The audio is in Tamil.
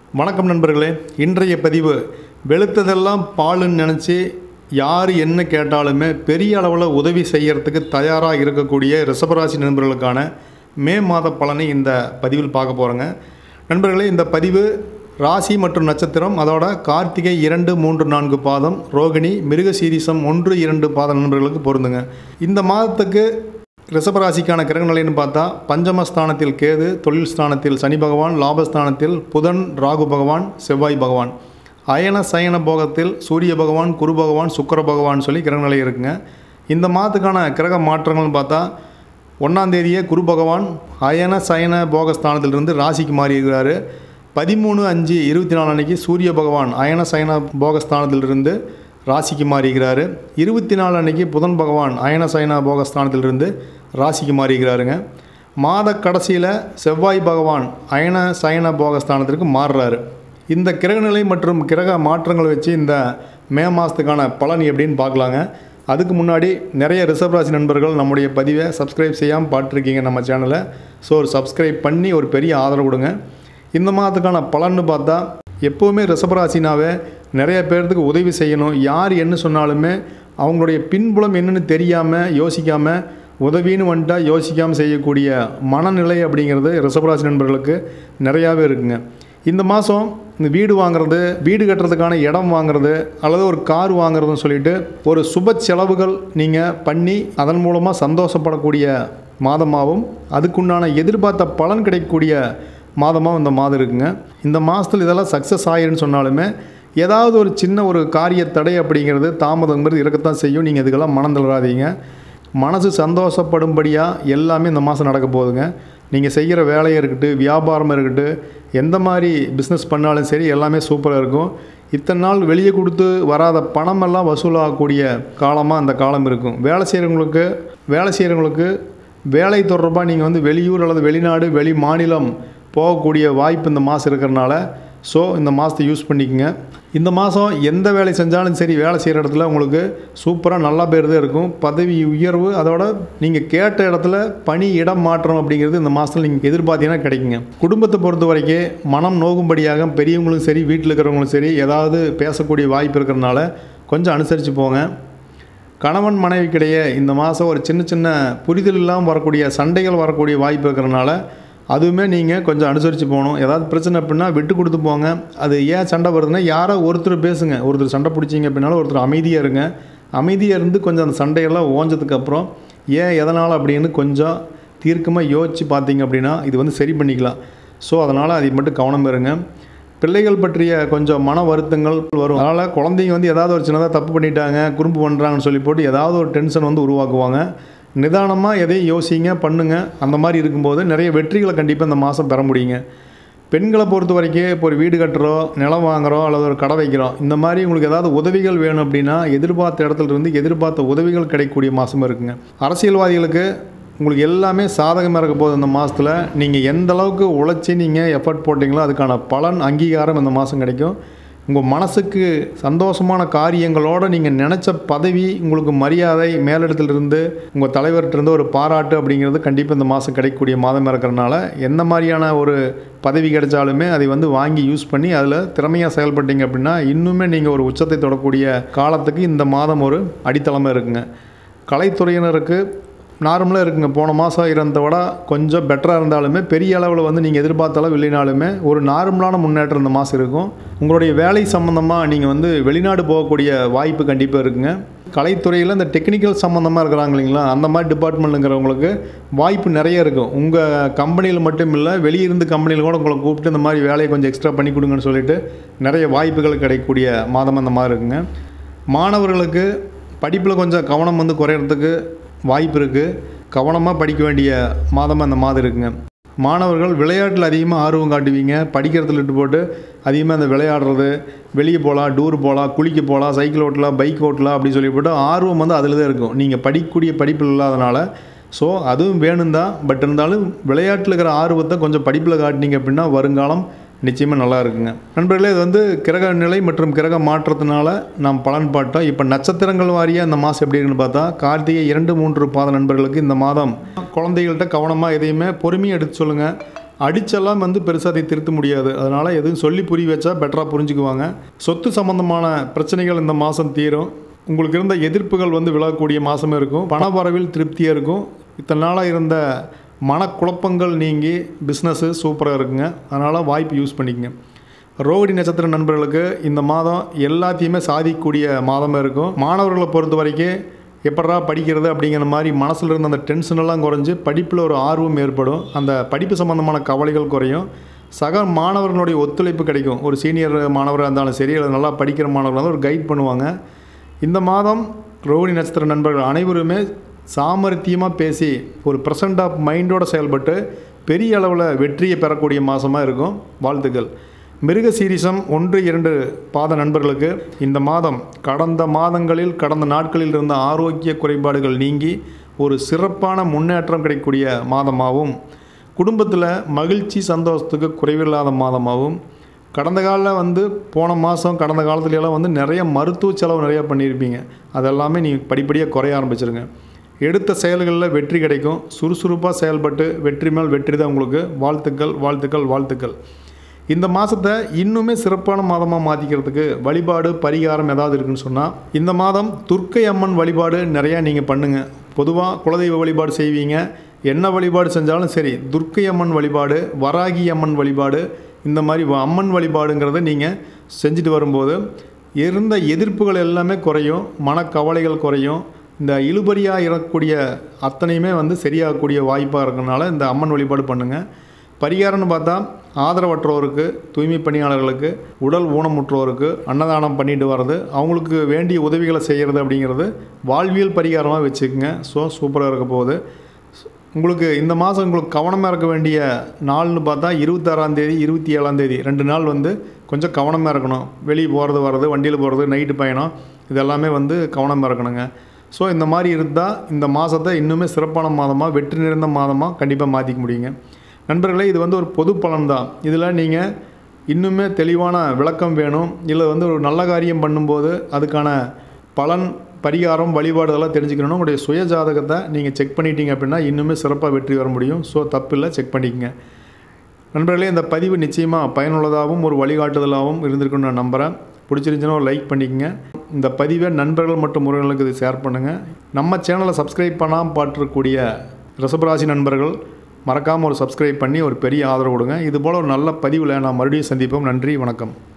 வணக்கம் நண்பர்களே இன்றைய பதிவு வெளுத்ததெல்லாம் பாலுன்னு நினச்சி யார் என்ன கேட்டாலுமே பெரிய அளவில் உதவி செய்யறதுக்கு தயாராக இருக்கக்கூடிய ரிஷபராசி நண்பர்களுக்கான மே மாத பலனை இந்த பதிவில் பார்க்க போகிறோங்க நண்பர்களே இந்த பதிவு ராசி மற்றும் நட்சத்திரம் அதோட கார்த்திகை இரண்டு மூன்று நான்கு பாதம் ரோகிணி மிருகசீரிசம் ஒன்று இரண்டு பாத நண்பர்களுக்கு பொருந்துங்க இந்த மாதத்துக்கு ரிஷபராசிக்கான கிரக நிலைன்னு பார்த்தா பஞ்சமஸ்தானத்தில் கேது தொழில் ஸ்தானத்தில் சனி பகவான் லாபஸ்தானத்தில் புதன் ராகு பகவான் செவ்வாய் பகவான் அயன சயன போகத்தில் சூரிய பகவான் குரு பகவான் சுக்கிர பகவான் சொல்லி கிரக நிலை இருக்குங்க இந்த மாதத்துக்கான கிரக மாற்றங்கள்னு பார்த்தா ஒன்றாம் தேதியே குரு பகவான் அயன சயன போகஸ்தானத்திலிருந்து ராசிக்கு மாறி இருக்கிறாரு பதிமூணு அஞ்சு இருபத்தி நாலு அன்னைக்கு சூரிய பகவான் அயன சயன போகஸ்தானத்திலிருந்து ராசிக்கு மாறிக்கிறாரு இருபத்தி நாலு அன்னைக்கு புதன் பகவான் அயன சயன போகஸ்தானத்திலிருந்து ராசிக்கு மாறிக்கிறாருங்க மாத கடைசியில் செவ்வாய் பகவான் அயன சயன போகஸ்தானத்திற்கு மாறுறாரு இந்த கிரகநிலை மற்றும் கிரக மாற்றங்களை வச்சு இந்த மே மாதத்துக்கான பலன் எப்படின்னு பார்க்கலாங்க அதுக்கு முன்னாடி நிறைய ரிசர்வ் ராசி நண்பர்கள் நம்முடைய பதிவை சப்ஸ்கிரைப் செய்யாமல் பார்த்துருக்கீங்க நம்ம சேனலை ஸோ ஒரு சப்ஸ்கிரைப் பண்ணி ஒரு பெரிய ஆதரவு கொடுங்க இந்த மாதத்துக்கான பலன்னு பார்த்தா எப்போவுமே ரிஷபராசினாவே நிறைய பேர்த்துக்கு உதவி செய்யணும் யார் என்ன சொன்னாலுமே அவங்களுடைய பின்புலம் என்னன்னு தெரியாமல் யோசிக்காமல் உதவின்னு வந்துட்டா யோசிக்காமல் செய்யக்கூடிய மனநிலை அப்படிங்கிறது ரிஷபராசி நண்பர்களுக்கு நிறையாவே இருக்குங்க இந்த மாதம் இந்த வீடு வாங்குறது வீடு கட்டுறதுக்கான இடம் வாங்குறது அல்லது ஒரு கார் வாங்குறதுன்னு சொல்லிட்டு ஒரு சுப செலவுகள் நீங்கள் பண்ணி அதன் மூலமாக சந்தோஷப்படக்கூடிய மாதமாகவும் அதுக்குண்டான எதிர்பார்த்த பலன் கிடைக்கக்கூடிய மாதமாக இந்த மாதம் இருக்குங்க இந்த மாதத்தில் இதெல்லாம் சக்ஸஸ் ஆயிருன்னு சொன்னாலுமே ஏதாவது ஒரு சின்ன ஒரு காரிய தடை அப்படிங்கிறது தாமதங்கிறது இருக்கத்தான் செய்யும் நீங்கள் இதுக்கெல்லாம் மனம் தளராதீங்க மனசு சந்தோஷப்படும்படியாக எல்லாமே இந்த மாதம் நடக்க போகுதுங்க நீங்கள் செய்கிற வேலையாக இருக்கட்டும் வியாபாரமாக இருக்கட்டும் எந்த மாதிரி பிஸ்னஸ் பண்ணாலும் சரி எல்லாமே சூப்பராக இருக்கும் இத்தனை நாள் வெளியே கொடுத்து வராத பணமெல்லாம் வசூலாகக்கூடிய காலமாக அந்த காலம் இருக்கும் வேலை செய்கிறவங்களுக்கு வேலை செய்கிறவங்களுக்கு வேலை தொடர்பாக நீங்கள் வந்து வெளியூர் அல்லது வெளிநாடு வெளி மாநிலம் போகக்கூடிய வாய்ப்பு இந்த மாதம் இருக்கிறனால ஸோ இந்த மாதத்தை யூஸ் பண்ணிக்கோங்க இந்த மாதம் எந்த வேலை செஞ்சாலும் சரி வேலை செய்கிற இடத்துல உங்களுக்கு சூப்பராக நல்லா பேர் தான் இருக்கும் பதவி உயர்வு அதோட நீங்கள் கேட்ட இடத்துல பணி இடம் மாற்றம் அப்படிங்கிறது இந்த மாதத்தில் நீங்கள் எதிர்பார்த்தீங்கன்னா கிடைக்குங்க குடும்பத்தை பொறுத்த வரைக்கும் மனம் நோகும்படியாக பெரியவங்களும் சரி வீட்டில் இருக்கிறவங்களும் சரி ஏதாவது பேசக்கூடிய வாய்ப்பு இருக்கிறனால கொஞ்சம் அனுசரித்து போங்க கணவன் மனைவிக்கிடையே இந்த மாதம் ஒரு சின்ன சின்ன புரிதல் இல்லாமல் வரக்கூடிய சண்டைகள் வரக்கூடிய வாய்ப்பு இருக்கிறனால அதுவுமே நீங்கள் கொஞ்சம் அனுசரித்து போகணும் ஏதாவது பிரச்சனை அப்படின்னா விட்டு கொடுத்து போங்க அது ஏன் சண்டை வருதுன்னா யாரோ ஒருத்தர் பேசுங்க ஒருத்தர் சண்டை பிடிச்சிங்க அப்படின்னாலும் ஒருத்தர் அமைதியாக இருங்க அமைதியாக இருந்து கொஞ்சம் அந்த சண்டையெல்லாம் ஓஞ்சதுக்கப்புறம் ஏன் எதனால் அப்படின்னு கொஞ்சம் தீர்க்கமாக யோசித்து பார்த்தீங்க அப்படின்னா இது வந்து சரி பண்ணிக்கலாம் ஸோ அதனால் அதை மட்டும் கவனம் இருங்க பிள்ளைகள் பற்றிய கொஞ்சம் மன வருத்தங்கள் வரும் அதனால் குழந்தைங்க வந்து ஏதாவது ஒரு சின்னதாக தப்பு பண்ணிட்டாங்க குறும்பு பண்ணுறாங்கன்னு சொல்லி போட்டு ஏதாவது ஒரு டென்ஷன் வந்து உருவாக்குவாங்க நிதானமாக எதையும் யோசிங்க பண்ணுங்க அந்த மாதிரி இருக்கும்போது நிறைய வெற்றிகளை கண்டிப்பாக இந்த மாதம் பெற முடியுங்க பெண்களை பொறுத்த வரைக்கும் இப்போ ஒரு வீடு கட்டுறோம் நிலம் வாங்குறோம் அல்லது ஒரு கடை வைக்கிறோம் இந்த மாதிரி உங்களுக்கு ஏதாவது உதவிகள் வேணும் அப்படின்னா எதிர்பார்த்த இடத்துல இருந்து எதிர்பார்த்த உதவிகள் கிடைக்கக்கூடிய மாதமாக இருக்குங்க அரசியல்வாதிகளுக்கு உங்களுக்கு எல்லாமே சாதகமாக இருக்க போகுது இந்த மாதத்தில் நீங்கள் எந்த அளவுக்கு உழைச்சி நீங்கள் எஃபர்ட் போட்டிங்களோ அதுக்கான பலன் அங்கீகாரம் இந்த மாதம் கிடைக்கும் உங்கள் மனசுக்கு சந்தோஷமான காரியங்களோடு நீங்கள் நினச்ச பதவி உங்களுக்கு மரியாதை மேலிடத்திலிருந்து உங்கள் தலைவர்கிட்டருந்து ஒரு பாராட்டு அப்படிங்கிறது கண்டிப்பாக இந்த மாதம் கிடைக்கக்கூடிய மாதம் இருக்கிறனால எந்த மாதிரியான ஒரு பதவி கிடைச்சாலுமே அதை வந்து வாங்கி யூஸ் பண்ணி அதில் திறமையாக செயல்பட்டீங்க அப்படின்னா இன்னுமே நீங்கள் ஒரு உச்சத்தை தொடக்கூடிய காலத்துக்கு இந்த மாதம் ஒரு அடித்தளமாக இருக்குங்க கலைத்துறையினருக்கு நார்மலாக இருக்குங்க போன மாதம் இருந்ததை விட கொஞ்சம் பெட்டராக இருந்தாலுமே பெரிய அளவில் வந்து நீங்கள் எதிர்பார்த்த அளவு இல்லைனாலுமே ஒரு நார்மலான முன்னேற்றம் இந்த மாதம் இருக்கும் உங்களுடைய வேலை சம்மந்தமாக நீங்கள் வந்து வெளிநாடு போகக்கூடிய வாய்ப்பு கண்டிப்பாக இருக்குங்க கலைத்துறையில் இந்த டெக்னிக்கல் சம்மந்தமாக இருக்கிறாங்க இல்லைங்களா அந்த மாதிரி டிபார்ட்மெண்ட்டுங்கிறவங்களுக்கு வாய்ப்பு நிறைய இருக்கும் உங்கள் கம்பெனியில் மட்டும் இல்லை வெளியிருந்து கம்பெனியில் கூட உங்களை கூப்பிட்டு இந்த மாதிரி வேலையை கொஞ்சம் எக்ஸ்ட்ரா பண்ணி கொடுங்கன்னு சொல்லிட்டு நிறைய வாய்ப்புகள் கிடைக்கக்கூடிய மாதம் அந்த மாதிரி இருக்குங்க மாணவர்களுக்கு படிப்பில் கொஞ்சம் கவனம் வந்து குறையிறதுக்கு வாய்ப்பு இருக்குது கவனமாக படிக்க வேண்டிய மாதமாக அந்த மாதம் இருக்குங்க மாணவர்கள் விளையாட்டில் அதிகமாக ஆர்வம் காட்டுவீங்க படிக்கிறதுல விட்டு போட்டு அதிகமாக அந்த விளையாடுறது வெளியே போகலாம் டூர் போகலாம் குளிக்க போகலாம் சைக்கிள் ஓட்டலாம் பைக் ஓட்டலாம் அப்படி சொல்லி போட்டு ஆர்வம் வந்து அதில் தான் இருக்கும் நீங்கள் படிக்கக்கூடிய படிப்பில் இல்லாதனால ஸோ அதுவும் வேணும் தான் பட் இருந்தாலும் விளையாட்டில் இருக்கிற ஆர்வத்தை கொஞ்சம் படிப்பில் காட்டினீங்க அப்படின்னா வருங்காலம் நிச்சயமாக நல்லா இருக்குங்க நண்பர்களே இது வந்து கிரக நிலை மற்றும் கிரக மாற்றத்தினால நாம் பலன் பாட்டோம் இப்போ நட்சத்திரங்கள் வாரியாக இந்த மாதம் எப்படி இருக்குன்னு பார்த்தா கார்த்திகை இரண்டு மூன்று பாத நண்பர்களுக்கு இந்த மாதம் குழந்தைகள்கிட்ட கவனமாக எதையுமே பொறுமையாக எடுத்து சொல்லுங்கள் அடிச்செல்லாம் வந்து பெருசாக அதை திருத்த முடியாது அதனால் எதுவும் சொல்லி புரிய வச்சா பெட்டராக புரிஞ்சுக்குவாங்க சொத்து சம்பந்தமான பிரச்சனைகள் இந்த மாதம் தீரும் உங்களுக்கு இருந்த எதிர்ப்புகள் வந்து விலகக்கூடிய மாதமும் இருக்கும் பண வரவில் திருப்தியாக இருக்கும் இத்தனை நாளாக இருந்த மனக்குழப்பங்கள் நீங்கி பிஸ்னஸ்ஸு சூப்பராக இருக்குங்க அதனால் வாய்ப்பு யூஸ் பண்ணிக்கங்க ரோகிணி நட்சத்திர நண்பர்களுக்கு இந்த மாதம் எல்லாத்தையுமே சாதிக்கக்கூடிய மாதமாக இருக்கும் மாணவர்களை பொறுத்த வரைக்கும் எப்படா படிக்கிறது அப்படிங்கிற மாதிரி மனசில் இருந்த அந்த டென்ஷன் எல்லாம் குறைஞ்சு படிப்பில் ஒரு ஆர்வம் ஏற்படும் அந்த படிப்பு சம்மந்தமான கவலைகள் குறையும் சக மாணவர்களுடைய ஒத்துழைப்பு கிடைக்கும் ஒரு சீனியர் மாணவராக இருந்தாலும் சரி அல்லது நல்லா படிக்கிற மாணவர்களாக இருந்தாலும் ஒரு கைட் பண்ணுவாங்க இந்த மாதம் ரோகிணி நட்சத்திர நண்பர்கள் அனைவருமே சாமர்த்தியமாக பேசி ஒரு ப்ரெசன்ட் ஆஃப் மைண்டோட செயல்பட்டு பெரிய அளவில் வெற்றியை பெறக்கூடிய மாதமாக இருக்கும் வாழ்த்துக்கள் மிருக சீரிசம் ஒன்று இரண்டு பாத நண்பர்களுக்கு இந்த மாதம் கடந்த மாதங்களில் கடந்த நாட்களில் இருந்த ஆரோக்கிய குறைபாடுகள் நீங்கி ஒரு சிறப்பான முன்னேற்றம் கிடைக்கக்கூடிய மாதமாகவும் குடும்பத்தில் மகிழ்ச்சி சந்தோஷத்துக்கு குறைவில்லாத மாதமாகவும் கடந்த காலில் வந்து போன மாதம் கடந்த காலத்துலலாம் வந்து நிறைய மருத்துவ செலவு நிறையா பண்ணியிருப்பீங்க அதெல்லாமே நீ படிப்படியாக குறைய ஆரம்பிச்சிருங்க எடுத்த செயல்களில் வெற்றி கிடைக்கும் சுறுசுறுப்பாக செயல்பட்டு வெற்றி மேல் வெற்றி தான் உங்களுக்கு வாழ்த்துக்கள் வாழ்த்துக்கள் வாழ்த்துக்கள் இந்த மாதத்தை இன்னுமே சிறப்பான மாதமாக மாற்றிக்கிறதுக்கு வழிபாடு பரிகாரம் ஏதாவது இருக்குன்னு சொன்னால் இந்த மாதம் துர்க்கை அம்மன் வழிபாடு நிறையா நீங்கள் பண்ணுங்கள் பொதுவாக குலதெய்வ வழிபாடு செய்வீங்க என்ன வழிபாடு செஞ்சாலும் சரி துர்க்கை அம்மன் வழிபாடு வராகி அம்மன் வழிபாடு இந்த மாதிரி வ- அம்மன் வழிபாடுங்கிறத நீங்கள் செஞ்சுட்டு வரும்போது இருந்த எதிர்ப்புகள் எல்லாமே குறையும் மனக்கவலைகள் குறையும் இந்த இழுபறியாக இருக்கக்கூடிய அத்தனையுமே வந்து சரியாகக்கூடிய வாய்ப்பாக இருக்கறனால இந்த அம்மன் வழிபாடு பண்ணுங்கள் பரிகாரம்னு பார்த்தா ஆதரவற்றோருக்கு தூய்மை பணியாளர்களுக்கு உடல் ஊனமுற்றோருக்கு அன்னதானம் பண்ணிட்டு வர்றது அவங்களுக்கு வேண்டிய உதவிகளை செய்கிறது அப்படிங்கிறது வாழ்வியல் பரிகாரமாக வச்சுக்கோங்க ஸோ சூப்பராக இருக்க போகுது உங்களுக்கு இந்த மாதம் உங்களுக்கு கவனமாக இருக்க வேண்டிய நாள்னு பார்த்தா இருபத்தாறாம் தேதி இருபத்தி ஏழாம் தேதி ரெண்டு நாள் வந்து கொஞ்சம் கவனமாக இருக்கணும் வெளியே போகிறது வர்றது வண்டியில் போகிறது நைட்டு பயணம் இதெல்லாமே வந்து கவனமாக இருக்கணுங்க ஸோ இந்த மாதிரி இருந்தால் இந்த மாதத்தை இன்னுமே சிறப்பான மாதமாக வெற்றி நிறைந்த மாதமாக கண்டிப்பாக மாற்றிக்க முடியுங்க நண்பர்களே இது வந்து ஒரு பொது பலன் தான் இதில் நீங்கள் இன்னுமே தெளிவான விளக்கம் வேணும் இல்லை வந்து ஒரு நல்ல காரியம் பண்ணும்போது அதுக்கான பலன் பரிகாரம் வழிபாடு இதெல்லாம் தெரிஞ்சுக்கணும் உங்களுடைய சுய ஜாதகத்தை நீங்கள் செக் பண்ணிட்டீங்க அப்படின்னா இன்னுமே சிறப்பாக வெற்றி வர முடியும் ஸோ தப்பில்லை செக் பண்ணிக்கங்க நண்பர்களே இந்த பதிவு நிச்சயமாக பயனுள்ளதாகவும் ஒரு வழிகாட்டுதலாகவும் இருந்திருக்குன்னு நான் நம்புகிறேன் பிடிச்சிருந்துச்சுன்னா ஒரு லைக் பண்ணிக்கங்க இந்த பதிவை நண்பர்கள் மற்றும் உறவினர்களுக்கு இது ஷேர் பண்ணுங்கள் நம்ம சேனலை சப்ஸ்கிரைப் பண்ணாமல் பாட்டிருக்கக்கூடிய ரிஷபராசி நண்பர்கள் மறக்காமல் ஒரு சப்ஸ்கிரைப் பண்ணி ஒரு பெரிய ஆதரவு கொடுங்க இது போல் ஒரு நல்ல பதிவில் நான் மறுபடியும் சந்திப்போம் நன்றி வணக்கம்